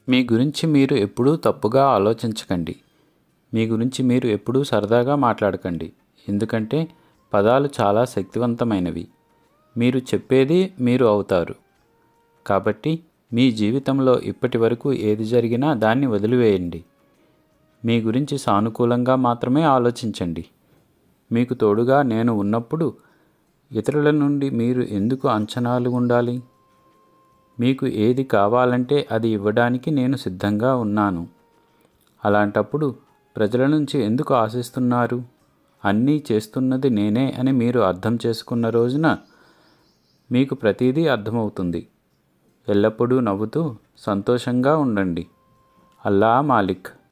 మీ గురించి మీరు ఎప్పుడూ తప్పుగా ఆలోచించకండి మీ గురించి మీరు ఎప్పుడూ సరదాగా మాట్లాడకండి ఎందుకంటే పదాలు చాలా శక్తివంతమైనవి మీరు చెప్పేది మీరు అవుతారు కాబట్టి మీ జీవితంలో ఇప్పటి వరకు ఏది జరిగినా దాన్ని వదిలివేయండి మీ గురించి సానుకూలంగా మాత్రమే ఆలోచించండి మీకు తోడుగా నేను ఉన్నప్పుడు ఇతరుల నుండి మీరు ఎందుకు అంచనాలు ఉండాలి మీకు ఏది కావాలంటే అది ఇవ్వడానికి నేను సిద్ధంగా ఉన్నాను అలాంటప్పుడు ప్రజల నుంచి ఎందుకు ఆశిస్తున్నారు అన్నీ చేస్తున్నది నేనే అని మీరు అర్థం చేసుకున్న రోజున మీకు ప్రతిదీ అర్థమవుతుంది ఎల్లప్పుడూ నవ్వుతూ సంతోషంగా ఉండండి అల్లా మాలిక్